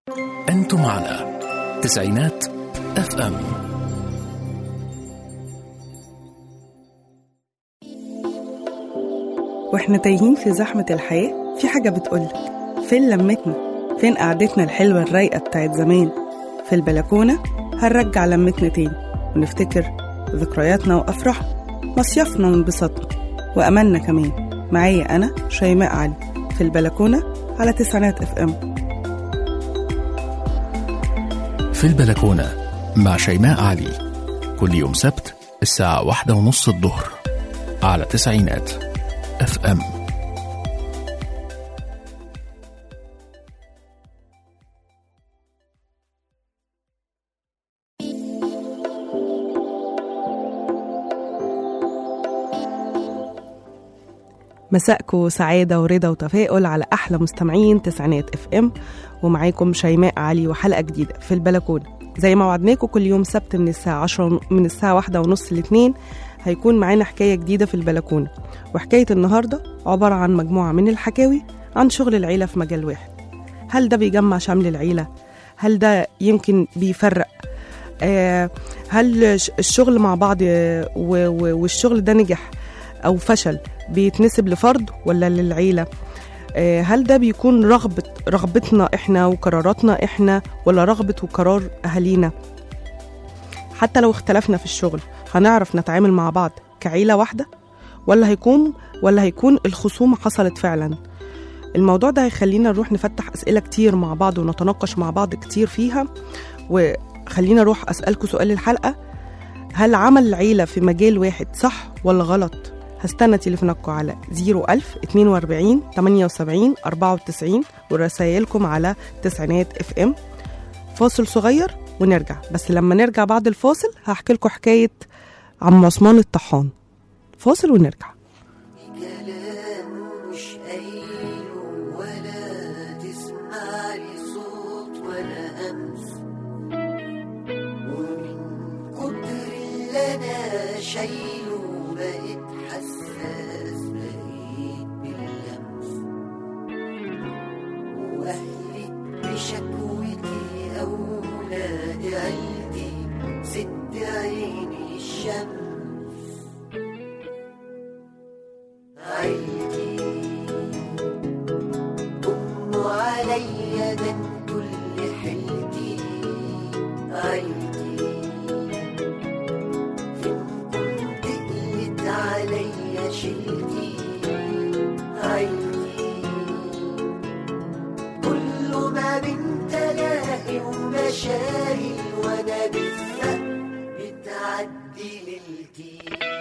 أنتم على تسعينات اف ام واحنا تايهين في زحمة الحياة في حاجة بتقولك فين لمتنا فين قعدتنا الحلوة الرايقة بتاعت زمان في البلكونة هنرجع لمتنا تاني ونفتكر ذكرياتنا وأفراحنا مصيفنا وانبساطنا وأملنا كمان معايا أنا شيماء علي في البلكونة على تسعينات اف ام في البلكونة مع شيماء علي كل يوم سبت الساعة واحدة ونص الظهر على تسعينات اف ام مساءكم سعادة ورضا وتفاؤل على أحلى مستمعين تسعينات اف ام ومعاكم شيماء علي وحلقة جديدة في البلكونة زي ما وعدناكم كل يوم سبت من الساعة 10 من الساعة واحدة ونص لاتنين هيكون معانا حكاية جديدة في البلكونة وحكاية النهاردة عبارة عن مجموعة من الحكاوي عن شغل العيلة في مجال واحد هل ده بيجمع شمل العيلة؟ هل ده يمكن بيفرق؟ آه هل ش- الشغل مع بعض آه، و- و- والشغل ده نجح أو فشل بيتنسب لفرد ولا للعيلة؟ آه، هل ده بيكون رغبة رغبتنا احنا وقراراتنا احنا ولا رغبة وقرار أهالينا؟ حتى لو اختلفنا في الشغل هنعرف نتعامل مع بعض كعيلة واحدة ولا هيكون ولا هيكون الخصومة حصلت فعلا الموضوع ده هيخلينا نروح نفتح أسئلة كتير مع بعض ونتناقش مع بعض كتير فيها وخلينا أروح أسألكم سؤال الحلقة هل عمل العيلة في مجال واحد صح ولا غلط؟ هستنى تليفوناتكم على 01000 42 78 94 ورسايلكم على تسعينات اف ام فاصل صغير ونرجع بس لما نرجع بعد الفاصل هحكي لكم حكاية عم عثمان الطحان فاصل ونرجع كلام مش قايله ولا تسمع لي صوت ولا همس ومن كتر اللي انا شايله بقيت حساس بقيت باللمس واهلك بشكوتي اولاد عيلتي ست عيني الشمس عيلتي ضموا عليا ده انتوا اللي حيلتي عيلتي فين كنت قلت عليا شيلتي عيلتي كله ما بين تلاقي ومشايل وانا بالزق بتعدي ليلتي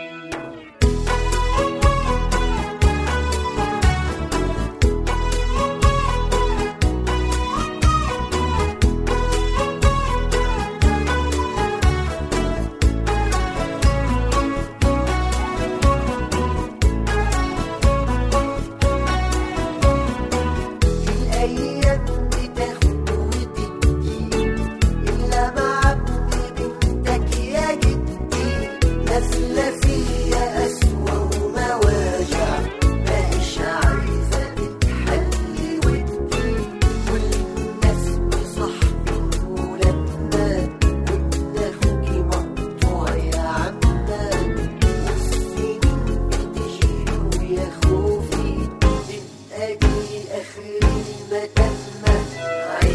الأيام بتاخد وتدي إلا مع ابن بنتك يا جدي نازلة فيا أسوأ ومواجع ماهيش عايزة تتحل ودي والناس مصاحبين ولادنا وابن أخوكي مقطوع يا عمنا والسنين بتجري ويا خوفي تبقى دي آخر المتمة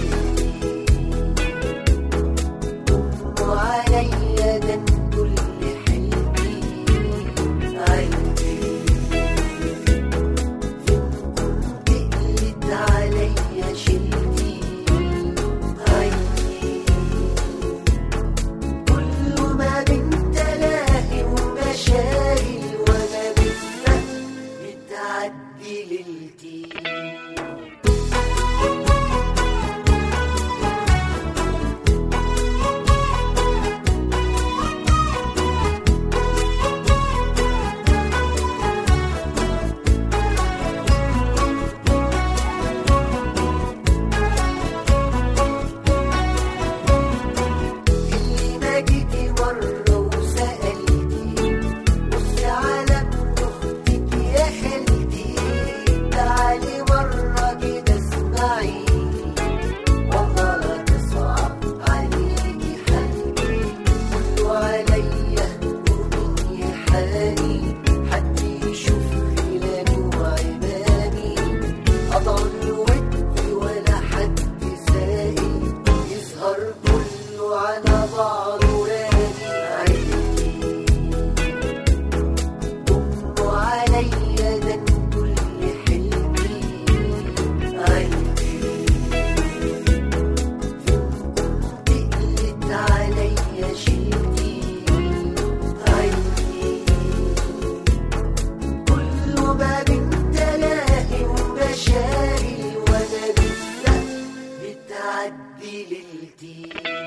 تعدي ليلتي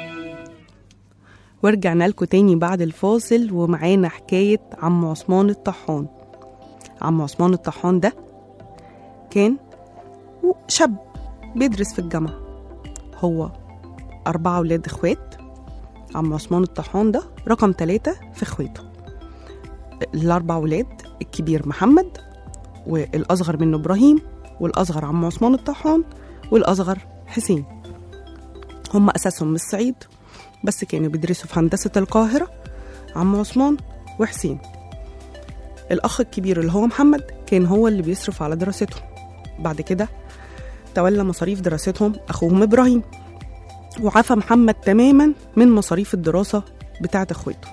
ورجعنا لكم تاني بعد الفاصل ومعانا حكاية عم عثمان الطحان عم عثمان الطحان ده كان شاب بيدرس في الجامعة هو أربعة ولاد إخوات عم عثمان الطحان ده رقم ثلاثة في إخواته الأربع ولاد الكبير محمد والأصغر منه إبراهيم والأصغر عم عثمان الطحان والأصغر حسين هم أساسهم من الصعيد بس كانوا بيدرسوا في هندسة القاهرة عم عثمان وحسين الأخ الكبير اللي هو محمد كان هو اللي بيصرف على دراستهم بعد كده تولى مصاريف دراستهم أخوهم إبراهيم وعفى محمد تماما من مصاريف الدراسة بتاعت أخواته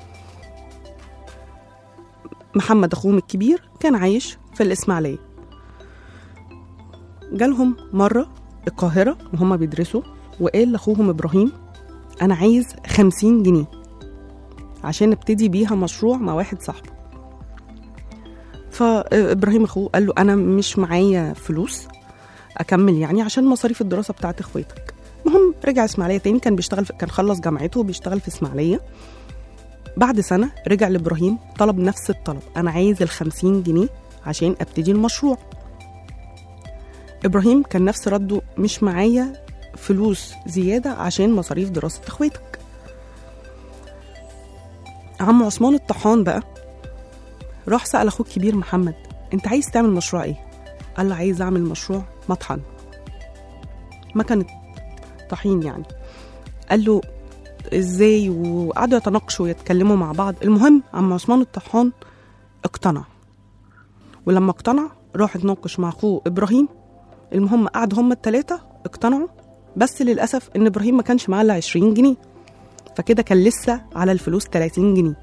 محمد أخوهم الكبير كان عايش في الإسماعيلية جالهم مرة القاهرة وهم بيدرسوا وقال لأخوهم إبراهيم أنا عايز خمسين جنيه عشان نبتدي بيها مشروع مع واحد صاحبه فإبراهيم أخوه قال له أنا مش معايا فلوس أكمل يعني عشان مصاريف الدراسة بتاعت إخواتك المهم رجع إسماعيلية تاني كان بيشتغل في كان خلص جامعته وبيشتغل في إسماعيلية بعد سنة رجع لإبراهيم طلب نفس الطلب أنا عايز الخمسين جنيه عشان أبتدي المشروع إبراهيم كان نفس رده مش معايا فلوس زيادة عشان مصاريف دراسة إخواتك عم عثمان الطحان بقى راح سأل أخوه الكبير محمد أنت عايز تعمل مشروع إيه؟ قال له عايز أعمل مشروع مطحن مكنة طحين يعني قال له ازاي وقعدوا يتناقشوا ويتكلموا مع بعض المهم عم عثمان الطحان اقتنع ولما اقتنع راح اتناقش مع اخوه ابراهيم المهم قعدوا هما التلاتة اقتنعوا بس للأسف إن إبراهيم ما كانش معاه إلا 20 جنيه فكده كان لسه على الفلوس 30 جنيه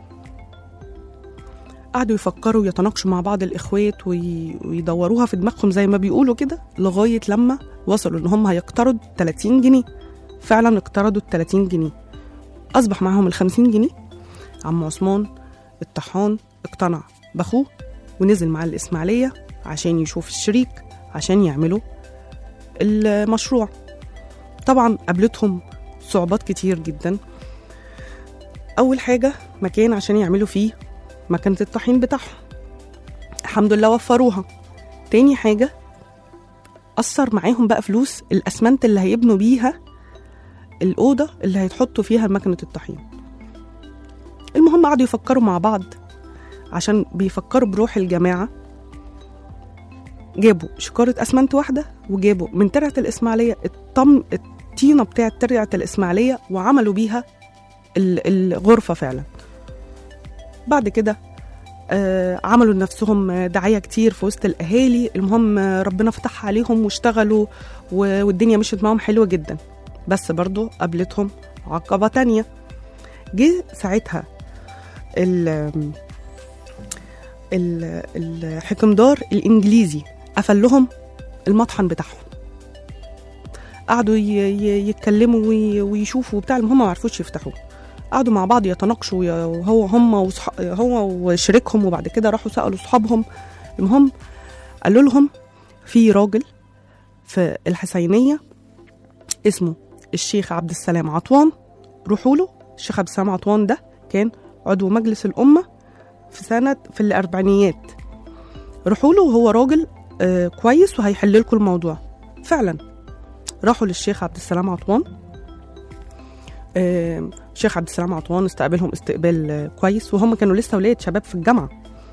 قعدوا يفكروا ويتناقشوا مع بعض الإخوات وي... ويدوروها في دماغهم زي ما بيقولوا كده لغاية لما وصلوا إن هم هيقترضوا 30 جنيه فعلا اقترضوا ال 30 جنيه أصبح معاهم ال 50 جنيه عم عثمان الطحان اقتنع بأخوه ونزل مع الإسماعيلية عشان يشوف الشريك عشان يعملوا المشروع طبعا قابلتهم صعوبات كتير جدا أول حاجة مكان عشان يعملوا فيه مكنة الطحين بتاعهم الحمد لله وفروها تاني حاجة أثر معاهم بقى فلوس الأسمنت اللي هيبنوا بيها الأوضة اللي هيتحطوا فيها مكنة الطحين المهم قعدوا يفكروا مع بعض عشان بيفكروا بروح الجماعة جابوا شكارة أسمنت واحدة وجابوا من ترعة الإسماعيلية الطم الطينة بتاعة ترعة الإسماعيلية وعملوا بيها ال- الغرفة فعلا بعد كده آه عملوا لنفسهم دعاية كتير في وسط الأهالي المهم آه، ربنا فتح عليهم واشتغلوا و- والدنيا مشيت معاهم حلوة جدا بس برضو قابلتهم عقبة تانية جه ساعتها ال ال- الحكمدار الإنجليزي قفل لهم المطحن بتاعهم قعدوا ي- ي- يتكلموا وي- ويشوفوا وبتاع المهم ما عرفوش يفتحوه قعدوا مع بعض يتناقشوا يا- وهو هم وصح... هو وشريكهم وبعد كده راحوا سألوا صحابهم المهم قالوا لهم في راجل في الحسينية اسمه الشيخ عبد السلام عطوان روحوا له الشيخ عبد السلام عطوان ده كان عضو مجلس الأمة في سنة في الأربعينيات روحوا له وهو راجل آه كويس وهيحل لكم الموضوع فعلا راحوا للشيخ عبد السلام عطوان آه، الشيخ عبد السلام عطوان استقبلهم استقبال آه، كويس وهم كانوا لسه ولاد شباب في الجامعة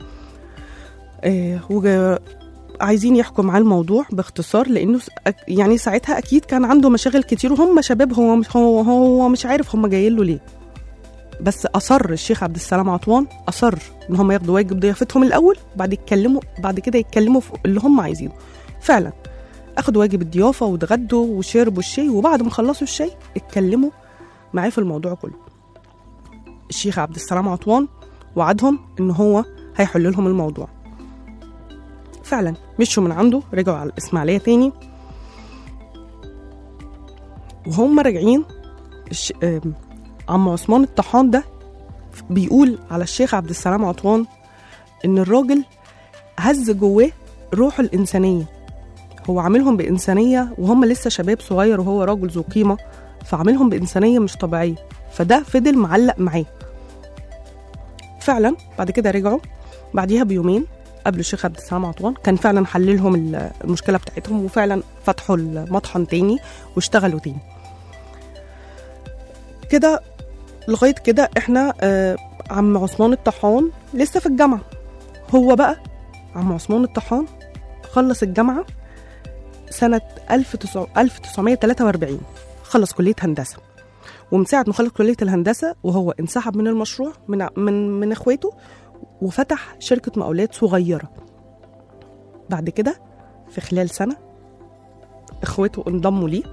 آه، وجا- عايزين يحكوا معاه الموضوع باختصار لانه س- أك- يعني ساعتها اكيد كان عنده مشاغل كتير وهم شباب هو مش هو, هو مش عارف هم جايين له ليه بس اصر الشيخ عبد السلام عطوان اصر ان هم ياخدوا واجب ضيافتهم الاول بعد يتكلموا بعد كده يتكلموا في اللي هم عايزينه فعلا اخدوا واجب الضيافه واتغدوا وشربوا الشاي وبعد ما خلصوا الشاي اتكلموا معاه في الموضوع كله الشيخ عبد السلام عطوان وعدهم ان هو هيحل لهم الموضوع فعلا مشوا من عنده رجعوا على الاسماعيليه تاني وهم راجعين الش... آم، عم عثمان الطحان ده بيقول على الشيخ عبد السلام عطوان ان الراجل هز جواه روحه الانسانيه هو عاملهم بإنسانية وهم لسه شباب صغير وهو راجل ذو قيمة فعاملهم بإنسانية مش طبيعية فده فضل معلق معاه فعلا بعد كده رجعوا بعديها بيومين قبل الشيخ عبد السلام عطوان كان فعلا حللهم ال- المشكله بتاعتهم وفعلا فتحوا المطحن تاني واشتغلوا تاني كده لغايه كده احنا آه عم عثمان الطحان لسه في الجامعه هو بقى عم عثمان الطحان خلص الجامعه سنه 1943 خلص كليه هندسه ومن ساعه ما خلص كليه الهندسه وهو انسحب من المشروع من من من اخواته وفتح شركه مقاولات صغيره بعد كده في خلال سنه اخواته انضموا ليه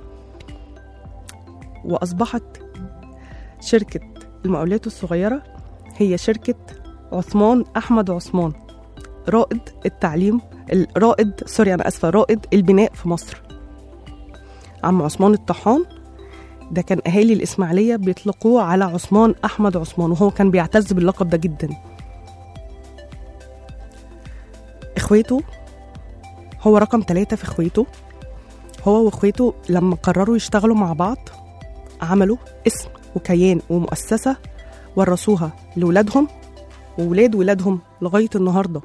واصبحت شركه المقاولات الصغيره هي شركه عثمان احمد عثمان رائد التعليم الرائد سوري انا اسفه رائد البناء في مصر عم عثمان الطحان ده كان اهالي الاسماعيليه بيطلقوه على عثمان احمد عثمان وهو كان بيعتز باللقب ده جدا اخواته هو رقم ثلاثة في اخواته هو واخواته لما قرروا يشتغلوا مع بعض عملوا اسم وكيان ومؤسسة ورثوها لولادهم وولاد ولادهم لغاية النهاردة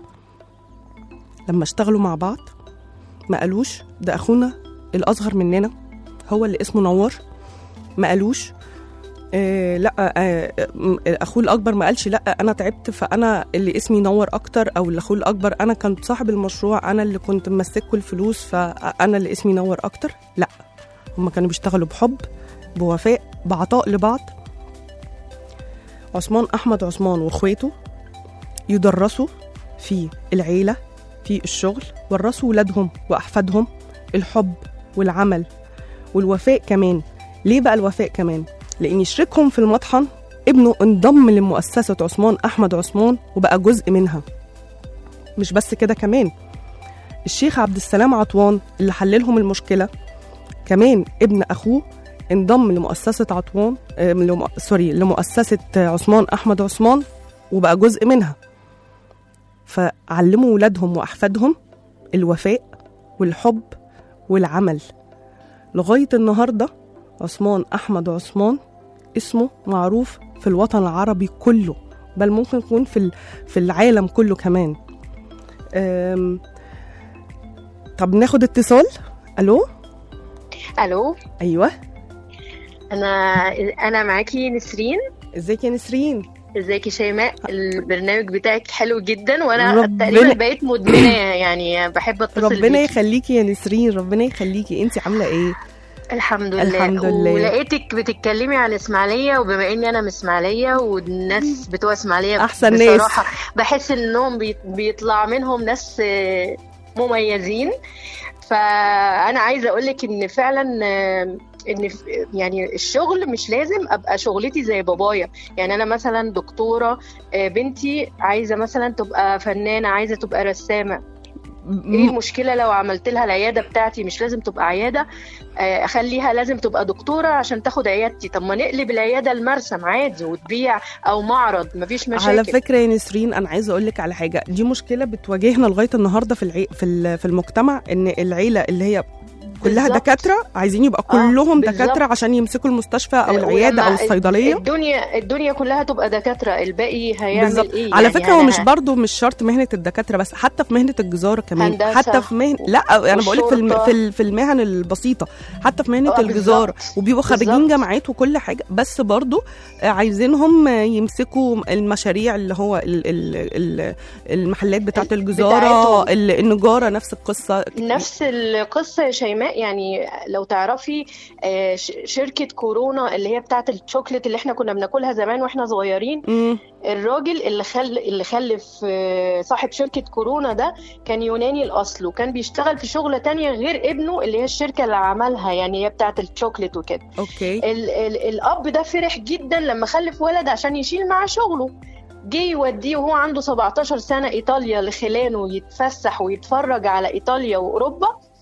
لما اشتغلوا مع بعض ما قالوش ده أخونا الأصغر مننا هو اللي اسمه نور ما قالوش آه لا آه م- اخوه الاكبر ما قالش لا انا تعبت فانا اللي اسمي نور اكتر او اللي اخوه الاكبر انا كنت صاحب المشروع انا اللي كنت ممسكه الفلوس فانا اللي اسمي نور اكتر لا هم كانوا بيشتغلوا بحب بوفاء بعطاء لبعض عثمان احمد عثمان واخواته يدرسوا في العيله في الشغل ورثوا ولادهم واحفادهم الحب والعمل والوفاء كمان ليه بقى الوفاء كمان لان شريكهم في المطحن ابنه انضم لمؤسسه عثمان احمد عثمان وبقى جزء منها مش بس كده كمان الشيخ عبد السلام عطوان اللي حللهم المشكله كمان ابن اخوه انضم لمؤسسه عطوان آه، لم... سوري لمؤسسه عثمان احمد عثمان وبقى جزء منها فعلموا ولادهم واحفادهم الوفاء والحب والعمل لغايه النهارده عثمان احمد عثمان اسمه معروف في الوطن العربي كله بل ممكن يكون في ال- في العالم كله كمان أم، طب ناخد اتصال الو الو ايوه انا انا معاكي نسرين ازيك يا نسرين ازيك يا شيماء البرنامج بتاعك حلو جدا وانا ربنا- تقريبا بقيت مدمنه يعني بحب اتصل ربنا بيكي. يخليكي يا نسرين ربنا يخليكي انت عامله ايه الحمد لله الحمد لله. ولقيتك بتتكلمي عن اسماعيليه وبما اني انا من اسماعيليه والناس بتوع اسماعيليه أحسن ناس. بصراحه بحس انهم بيت- بيطلع منهم ناس آه، مميزين فانا عايزه اقول لك ان فعلا آه، ان ف- يعني الشغل مش لازم ابقى شغلتي زي بابايا يعني انا مثلا دكتوره آه، بنتي عايزه مثلا تبقى فنانه عايزه تبقى رسامه ايه المشكله لو عملت لها العياده بتاعتي مش لازم تبقى عياده آه، اخليها لازم تبقى دكتوره عشان تاخد عيادتي طب ما نقلب العياده لمرسم عادي وتبيع او معرض مفيش مشاكل على فكره يا نسرين انا عايزه اقول لك على حاجه دي مشكله بتواجهنا لغايه النهارده في العي... في ال- في المجتمع ان العيله اللي هي كلها بالظبط. دكاتره عايزين يبقى آه، كلهم بالظبط. دكاتره عشان يمسكوا المستشفى او العياده او ولما الصيدليه الدنيا الدنيا كلها تبقى دكاتره الباقي هيعمل بالظبط ايه على يعني فكره هو أنا مش برضه مش شرط مهنه الدكاتره بس حتى في مهنه الجزاره كمان هندسة حتى في مهنه لا انا بقول لك في الم... والشرطة. في ال- في المهن البسيطه حتى في مهنه آه، الجزاره بالظبط. وبيبقوا خارجين بالظبط. جامعات وكل حاجه بس برضه عايزينهم يمسكوا المشاريع اللي هو ال... ال... ال... المحلات بتاعه الجزاره بتاعتهم. ال- النجاره نفس القصه نفس القصة يا شيماء يعني لو تعرفي آه، ش- شركة كورونا اللي هي بتاعت الشوكليت اللي احنا كنا بناكلها زمان واحنا صغيرين مم. الراجل اللي خل اللي خلف آه، صاحب شركة كورونا ده كان يوناني الأصل وكان بيشتغل في شغلة تانية غير ابنه اللي هي الشركة اللي عملها يعني هي بتاعت الشوكليت وكده اوكي ال ال الأب ده فرح جدا لما خلف ولد عشان يشيل معاه شغله جه يوديه وهو عنده 17 سنة إيطاليا لخلانه يتفسح ويتفرج على إيطاليا وأوروبا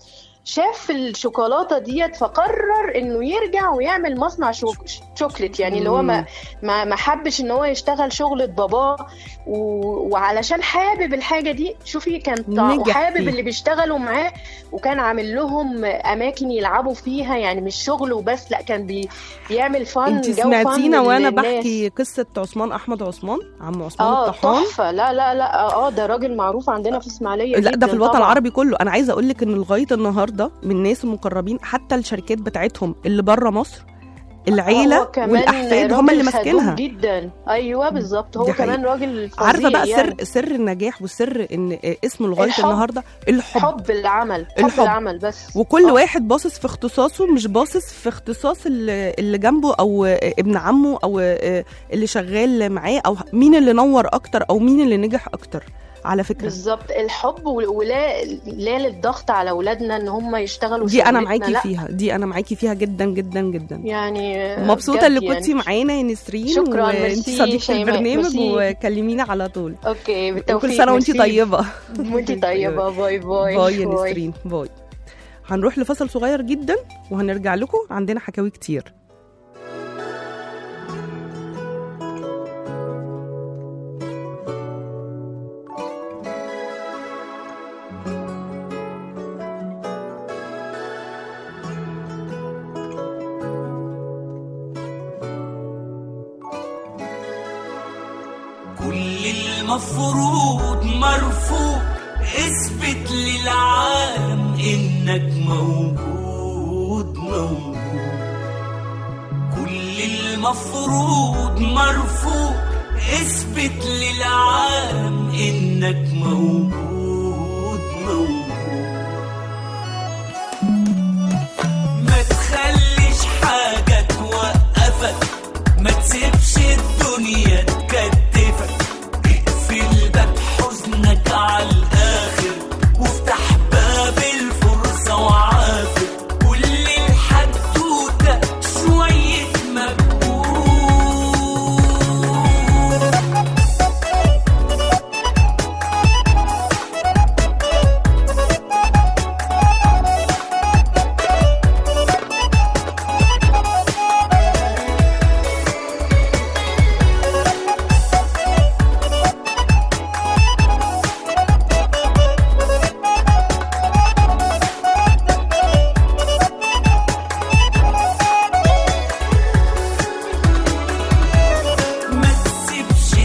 شاف الشوكولاته ديت فقرر انه يرجع ويعمل مصنع شوك شوكليت يعني اللي هو ما ما ما حبش ان هو يشتغل شغله باباه و- وعلشان حابب الحاجه دي شوفي كان طع- نجح وحابب فيها. اللي بيشتغلوا معاه وكان عامل لهم اماكن يلعبوا فيها يعني مش شغل وبس لا كان بي بيعمل فن انت جو سمعتينا فن وانا للناس. بحكي قصه عثمان احمد عثمان عم عثمان اه الطحان تحفه لا لا لا اه ده راجل معروف عندنا في اسماعيليه لا ده جداً في الوطن طبعاً. العربي كله انا عايزه اقول لك ان لغايه النهارده من الناس المقربين حتى الشركات بتاعتهم اللي بره مصر العيله هو كمان والاحفاد هم راجل اللي خدوم ماسكينها جدا ايوه بالظبط هو دي كمان حقيقة. راجل فظيع عارفه بقى يعني. سر سر النجاح والسر ان اسمه لغايه الحب. النهارده الحب حب العمل حب الحب. العمل بس وكل آه. واحد باصص في اختصاصه مش باصص في اختصاص اللي اللي جنبه او ابن عمه او اللي شغال معاه او مين اللي نور اكتر او مين اللي نجح اكتر على فكره بالظبط الحب و- ولا لا للضغط على اولادنا ان هم يشتغلوا دي انا شغلتنا، معاكي لا. فيها دي انا معاكي فيها جدا جدا جدا يعني مبسوطه بجد اللي يعني. كنتي معانا يا نسرين شكراً، وانت ميرسي صديقه شيماء، البرنامج ميرسي. وكلمينا على طول اوكي بالتوفيق وكل سنه وانت ميرسي. طيبه وانت طيبه باي باي باي يا نسرين باي هنروح لفصل صغير جدا وهنرجع لكم عندنا حكاوي كتير كل المفروض مرفوض اثبت للعالم انك موجود موجود كل المفروض مرفوض اثبت للعالم انك موجود موجود ما تخليش حاجة توقفك ما تسيبش الدنيا تكتفك اقفل باب حزنك على الآخر وافتح باب الفرصة وعافر كل الحدوتة شوية مجهود ما تسيبش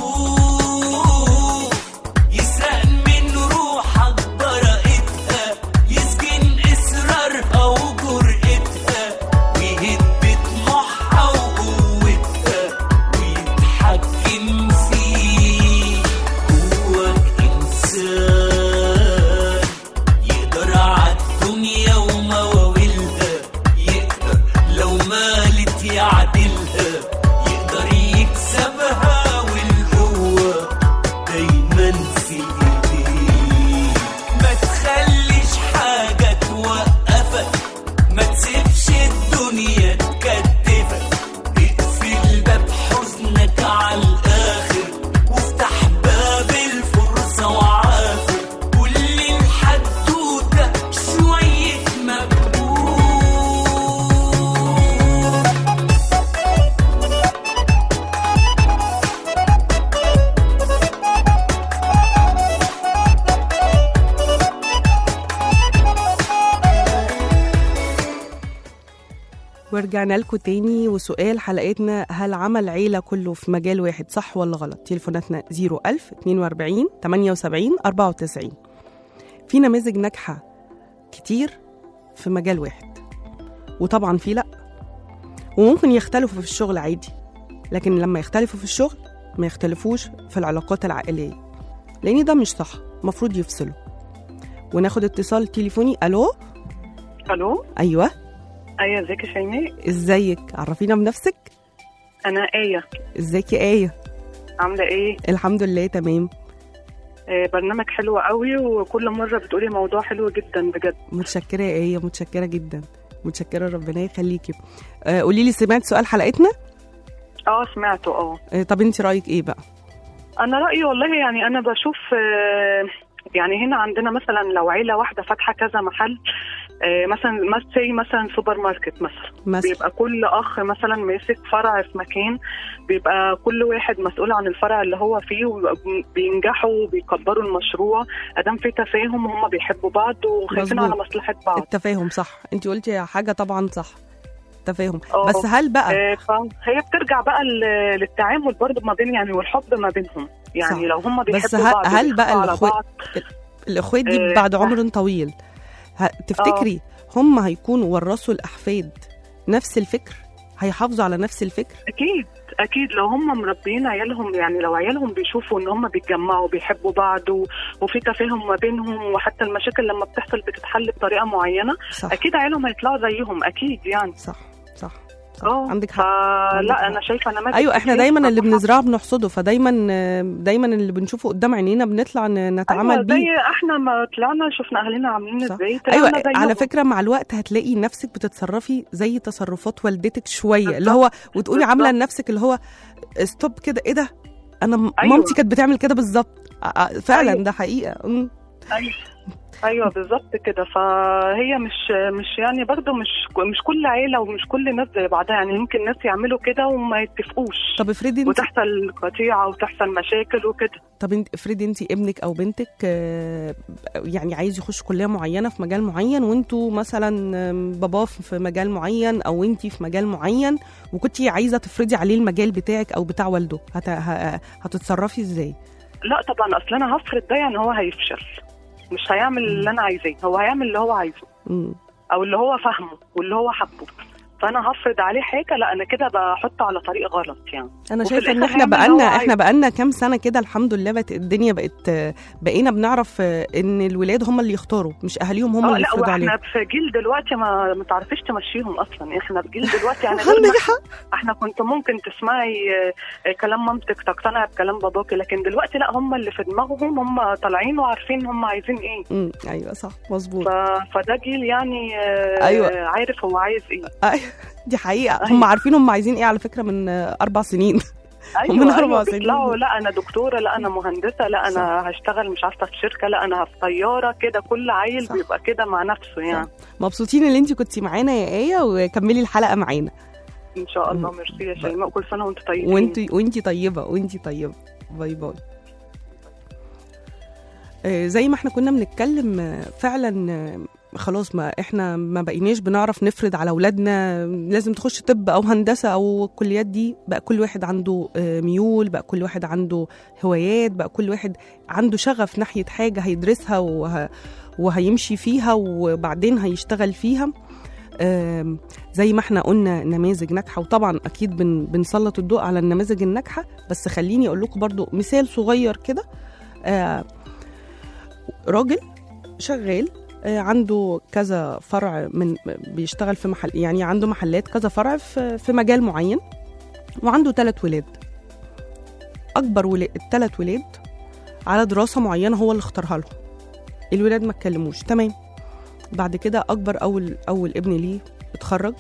الخوف يسرق من روحك براءتها يسجن إصرارها وجرأتها ويهد طموحها وقوتها ويتحكم فيك جواك إنسان يقدر عالدنيا ومواويلها يقدر لو مالت يعدلها يقدر يكسبها والقوة دايما في ايديك ما تخليش حاجة توقفك ما تسيبش الدنيا تكتفك اقفل باب حزنك على الآخر وافتح باب الفرصة وعافر كل الحدوتة شوية مجهود ورجعنا لكم تاني وسؤال حلقتنا هل عمل عيلة كله في مجال واحد صح ولا غلط تليفوناتنا 01000 42 78 94 في نماذج ناجحة كتير في مجال واحد وطبعا في لأ وممكن يختلفوا في الشغل عادي لكن لما يختلفوا في الشغل ما يختلفوش في العلاقات العائلية لأن ده مش صح المفروض يفصلوا وناخد اتصال تليفوني ألو الو أيوة ايوه ازيك يا شيماء ازيك عرفينا بنفسك انا ايه ازيك يا آية عامله ايه الحمد لله تمام آه برنامج حلو قوي وكل مره بتقولي موضوع حلو جدا بجد متشكرة يا آية متشكرة جدا متشكرة ربنا يخليكي آه قولي لي سمعت سؤال حلقتنا اه سمعته اه آه طب انت رأيك ايه بقى انا رايي والله يعني انا بشوف آه يعني هنا عندنا مثلا لو عيله واحده فاتحه كذا محل آه، مثلا مثلا مثلا سوبر ماركت مثلا مثلا بيبقى كل اخ مثلا ماسك فرع في مكان بيبقى كل واحد مسؤول عن الفرع اللي هو فيه وبينجحوا وبيكبروا المشروع ادام في تفاهم وهم بيحبوا بعض وخايفين مظبوط. على مصلحه بعض التفاهم صح انت قلتي حاجه طبعا صح تفاهم اه. بس هل بقى آه، فهي بترجع بقى ل- للتعامل برضه ما بين يعني والحب ما بينهم يعني صح. لو هم بيحبوا بس ه- بعض هل بقى وبيخافوا على الأخوات- بعض الاخوات دي آه، بعد عمر طويل ه- تفتكري هم هيكونوا ورثوا الاحفاد نفس الفكر هيحافظوا على نفس الفكر اكيد اكيد لو هم مربيين عيالهم يعني لو عيالهم بيشوفوا ان هم بيتجمعوا بيحبوا بعض و- وفي تفاهم ما بينهم وحتى المشاكل لما بتحصل بتتحل بطريقه معينه صح اكيد عيالهم هيطلعوا زيهم اكيد يعني صح صح, صح. اه عندك حق عندك لا حق. انا شايفه نماذج ايوه احنا كتير دايما اللي بصراحة. بنزرعه بنحصده فدايما آه، دايما اللي بنشوفه قدام عينينا بنطلع ن- نتعامل أيوة بيه زي احنا ما طلعنا شفنا اهالينا عاملين صح. ازاي ايوه طلعنا زيهم. على فكره مع الوقت هتلاقي نفسك بتتصرفي زي تصرفات والدتك شويه اللي هو وتقولي عامله بالظبط. لنفسك اللي هو ستوب كده ايه ده انا م- أيوة. مامتي كانت بتعمل كده بالظبط آه، آه، فعلا أيوة. ده حقيقه مم. ايوه ايوه بالظبط كده فهي مش مش يعني برضه مش مش كل عيله ومش كل الناس زي بعضها يعني يمكن ناس يعملوا كده وما يتفقوش طب افرضي انت وتحصل قطيعه وتحصل مشاكل وكده طب انت افرضي انت ابنك او بنتك آه، يعني عايز يخش كليه معينه في مجال معين وانتوا مثلا آم، باباه في مجال معين او انت في مجال معين وكنتي عايزه تفرضي عليه المجال بتاعك او بتاع والده هت... ه- هتتصرفي ازاي لا طبعا اصل انا هفرض ده يعني هو هيفشل مش هيعمل اللي انا عايزاه هو هيعمل اللي هو عايزه مم. او اللي هو فاهمه واللي هو حبه فانا هفرض عليه حاجه لا انا كده بحطه على طريق غلط يعني انا وفي شايفه ان الآخر احنا هيعمل اللي بقالنا هو احنا بقالنا كام سنه كده الحمد لله بقت الدنيا بقت آه، بقينا بنعرف آه، ان الولاد هم اللي يختاروا مش اهاليهم هم اه اللي لا يفرضوا واحنا عليهم في جيل دلوقتي ما ما تعرفيش تمشيهم اصلا احنا في جيل دلوقتي يعني غير عندك ما حق احنا كنت ممكن تسمعي آه، كلام مامتك تقتنع بكلام باباكي لكن دلوقتي لا هم اللي في دماغهم هم طالعين وعارفين هم عايزين ايه مم، ايوه صح مظبوط ف... فده جيل يعني آه، أيوة. عارف هو عايز ايه أيوة، دي حقيقه أيوة. هم عارفين هم عايزين ايه على فكره من آه، اربع سنين ايوه ومن ايوه أربع سنين. بيطلعوا لا انا دكتوره لا انا مهندسه لا انا هشتغل مش عارفه في شركه لا انا في طياره كده كل عيل صح. بيبقى كده مع نفسه يعني مبسوطين ان انت كنتي معانا يا ايه وكملي الحلقه معانا ان شاء الله ميرسي يا شيماء كل سنه وانت طيبين وانت وانت طيبه وانت طيبه باي باي آه، زي ما احنا كنا بنتكلم آه، فعلا آه، خلاص ما احنا ما بقيناش بنعرف نفرض على اولادنا لازم تخش طب او هندسه او الكليات دي بقى كل واحد عنده آه، ميول بقى كل واحد عنده هوايات بقى كل واحد عنده شغف ناحيه حاجه هيدرسها وه... وهيمشي فيها وبعدين هيشتغل فيها آم، زي ما احنا قلنا نماذج ناجحه وطبعا اكيد بن بنسلط الضوء على النماذج الناجحه بس خليني اقول لكم برضو مثال صغير كده آه، راجل شغال آه، عنده كذا فرع من بيشتغل في محل يعني عنده محلات كذا فرع في في مجال معين وعنده ثلاث ولاد اكبر ولاد الثلاث ولاد على دراسه معينه هو اللي اختارها لهم الولاد ما اتكلموش تمام بعد كده اكبر اول اول ابن ليه اتخرج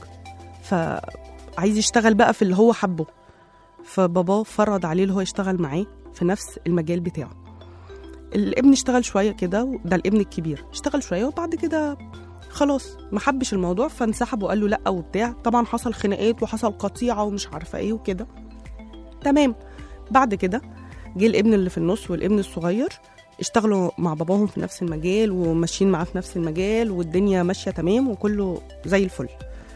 فعايز يشتغل بقى في اللي هو حبه فباباه فرض عليه اللي هو يشتغل معاه في نفس المجال بتاعه الابن اشتغل شويه كده ده الابن الكبير اشتغل شويه وبعد كده خلاص ما حبش الموضوع فانسحب وقال له لا وبتاع طبعا حصل خناقات وحصل قطيعه ومش عارفه ايه وكده تمام بعد كده جه الابن اللي في النص والابن الصغير اشتغلوا مع باباهم في نفس المجال وماشيين معاه في نفس المجال والدنيا ماشيه تمام وكله زي الفل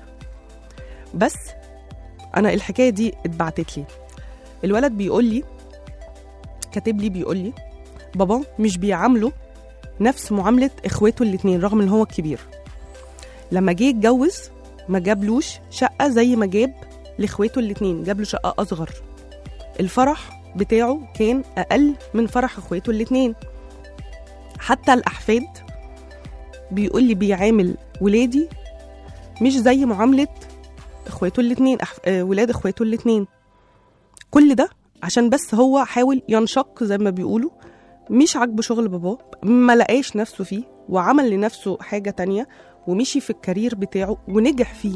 بس انا الحكايه دي اتبعتت لي الولد بيقول لي كاتب لي بيقول لي بابا مش بيعامله نفس معامله اخواته الاتنين رغم ان هو الكبير لما جه يتجوز ما جابلوش شقه زي ما جاب لاخواته الاتنين جاب له شقه اصغر الفرح بتاعه كان اقل من فرح اخواته الاتنين حتى الاحفاد بيقول لي بيعامل ولادي مش زي معامله اخواته الاتنين أح... آه، ولاد اخواته الاتنين كل ده عشان بس هو حاول ينشق زي ما بيقولوا مش عاجبه شغل باباه ما لقاش نفسه فيه وعمل لنفسه حاجة تانية ومشي في الكارير بتاعه ونجح فيه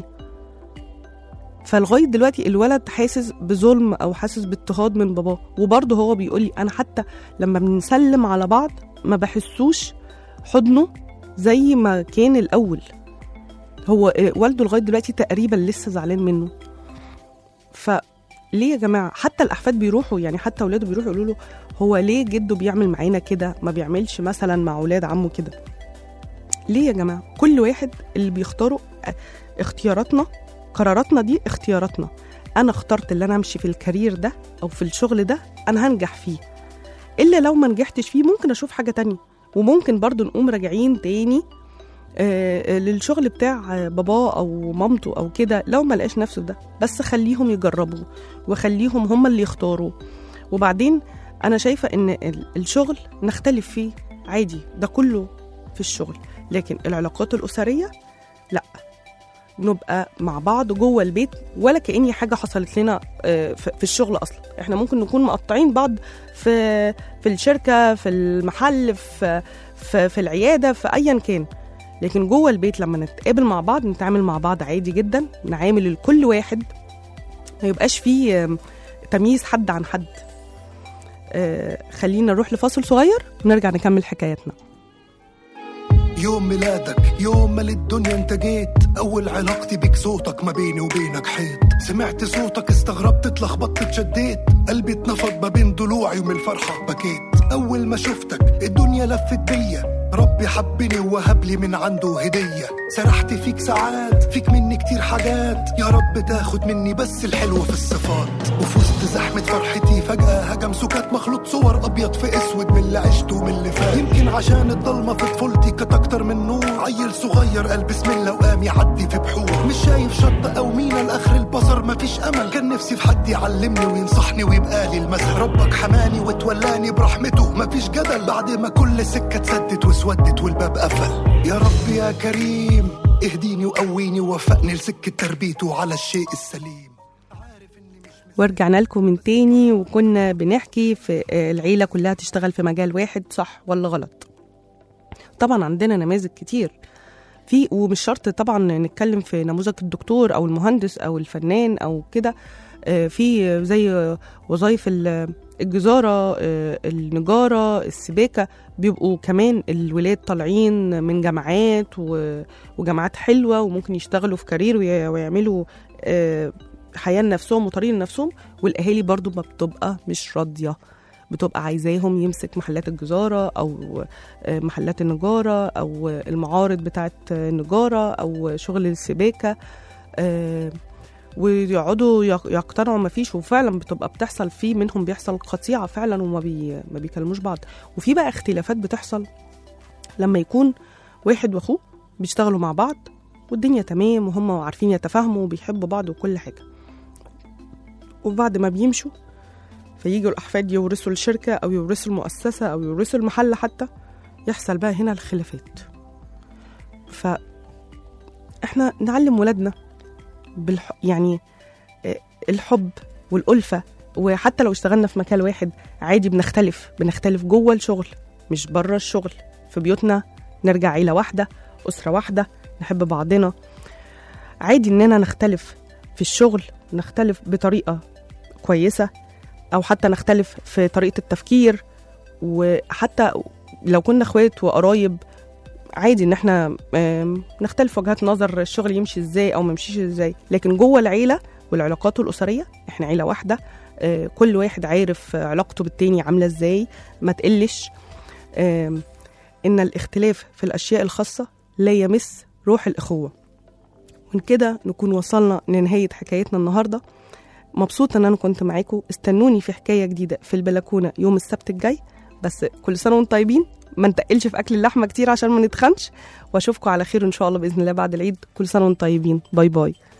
فلغاية دلوقتي الولد حاسس بظلم أو حاسس باضطهاد من باباه وبرضه هو بيقولي أنا حتى لما بنسلم على بعض ما بحسوش حضنه زي ما كان الأول هو آه، والده لغايه دلوقتي تقريبا لسه زعلان منه فليه يا جماعه حتى الاحفاد بيروحوا يعني حتى اولاده بيروحوا يقولوا له هو ليه جده بيعمل معانا كده ما بيعملش مثلا مع اولاد عمه كده ليه يا جماعه كل واحد اللي بيختاره آه، اختياراتنا قراراتنا دي اختياراتنا انا اخترت اللي انا امشي في الكارير ده او في الشغل ده انا هنجح فيه الا لو ما نجحتش فيه ممكن اشوف حاجه تانية وممكن برضو نقوم راجعين تاني آه، آه، للشغل بتاع آه، باباه او مامته او كده لو ما لقاش نفسه في ده بس خليهم يجربوا وخليهم هم اللي يختاروا وبعدين انا شايفه ان ال- الشغل نختلف فيه عادي ده كله في الشغل لكن العلاقات الاسريه لا نبقى مع بعض جوه البيت ولا كأني حاجه حصلت لنا آه، في في الشغل اصلا احنا ممكن نكون مقطعين بعض في في الشركه في المحل في في, في العياده في ايا كان لكن جوه البيت لما نتقابل مع بعض نتعامل مع بعض عادي جدا نعامل الكل واحد ما يبقاش فيه آم، تمييز حد عن حد آه، خلينا نروح لفاصل صغير ونرجع نكمل حكاياتنا يوم ميلادك يوم ما للدنيا انت جيت اول علاقتي بيك صوتك ما بيني وبينك حيط سمعت صوتك استغربت اتلخبطت اتشديت قلبي اتنفض ما بين ضلوعي ومن الفرحة بكيت اول ما شفتك الدنيا لفت بيا ربي حبني ووهب لي من عنده هدية سرحت فيك ساعات فيك مني كتير حاجات يا رب تاخد مني بس الحلو في الصفات وفي وسط زحمة فرحتي فجأة هجم سكات مخلوط صور أبيض في أسود من اللي عشته ومن اللي فات يمكن عشان الضلمة في طفولتي كانت أكتر من نور عيل صغير قال بسم الله وقام يعدي في بحور مش شايف شط أو مينا لآخر البصر مفيش أمل كان نفسي في حد يعلمني وينصحني ويبقى لي المثل ربك حماني وتولاني برحمته مفيش جدل بعد ما كل سكة اتسدت واسودت والباب قفل يا رب يا كريم اهديني وقويني ووفقني لسكة تربيته على الشيء السليم ورجعنا لكم من تاني وكنا بنحكي في آه، العيلة كلها تشتغل في مجال واحد صح ولا غلط طبعا عندنا نماذج كتير في ومش شرط طبعا نتكلم في نموذج الدكتور او المهندس او الفنان او كده آه، في زي وظائف ال- الجزارة آه، النجارة السباكة بيبقوا كمان الولاد طالعين من جامعات و- وجامعات حلوة وممكن يشتغلوا في كارير وي- ويعملوا آه، حياة لنفسهم وطريق لنفسهم والأهالي برضو ما بتبقى مش راضية بتبقى عايزاهم يمسك محلات الجزارة أو آه، محلات النجارة أو المعارض بتاعت النجارة أو شغل السباكة آه، ويقعدوا يق- يقتنعوا ما فيش وفعلا بتبقى بتحصل في منهم بيحصل قطيعة فعلا وما بي ما بيكلموش بعض وفي بقى اختلافات بتحصل لما يكون واحد واخوه بيشتغلوا مع بعض والدنيا تمام وهم عارفين يتفاهموا وبيحبوا بعض وكل حاجة وبعد ما بيمشوا فييجوا الأحفاد يورثوا الشركة أو يورثوا المؤسسة أو يورثوا المحل حتى يحصل بقى هنا الخلافات فإحنا نعلم ولادنا بالح... يعني آه، الحب والألفة وحتى لو اشتغلنا في مكان واحد عادي بنختلف بنختلف جوه الشغل مش بره الشغل في بيوتنا نرجع عيلة واحدة أسرة واحدة نحب بعضنا عادي إننا نختلف في الشغل نختلف بطريقة كويسة أو حتى نختلف في طريقة التفكير وحتى لو كنا اخوات وقرايب عادي ان احنا آم، نختلف وجهات نظر الشغل يمشي ازاي او ما يمشيش ازاي لكن جوه العيله والعلاقات الاسريه احنا عيله واحده آه، كل واحد عارف علاقته بالتاني عامله ازاي ما تقلش آم، ان الاختلاف في الاشياء الخاصه لا يمس روح الاخوه ومن كده نكون وصلنا لنهايه حكايتنا النهارده مبسوطه ان انا كنت معاكم استنوني في حكايه جديده في البلكونه يوم السبت الجاي بس كل سنه وانتم طيبين ما نتقلش في اكل اللحمه كتير عشان ما نتخنش واشوفكم على خير ان شاء الله باذن الله بعد العيد كل سنه وانتم طيبين باي باي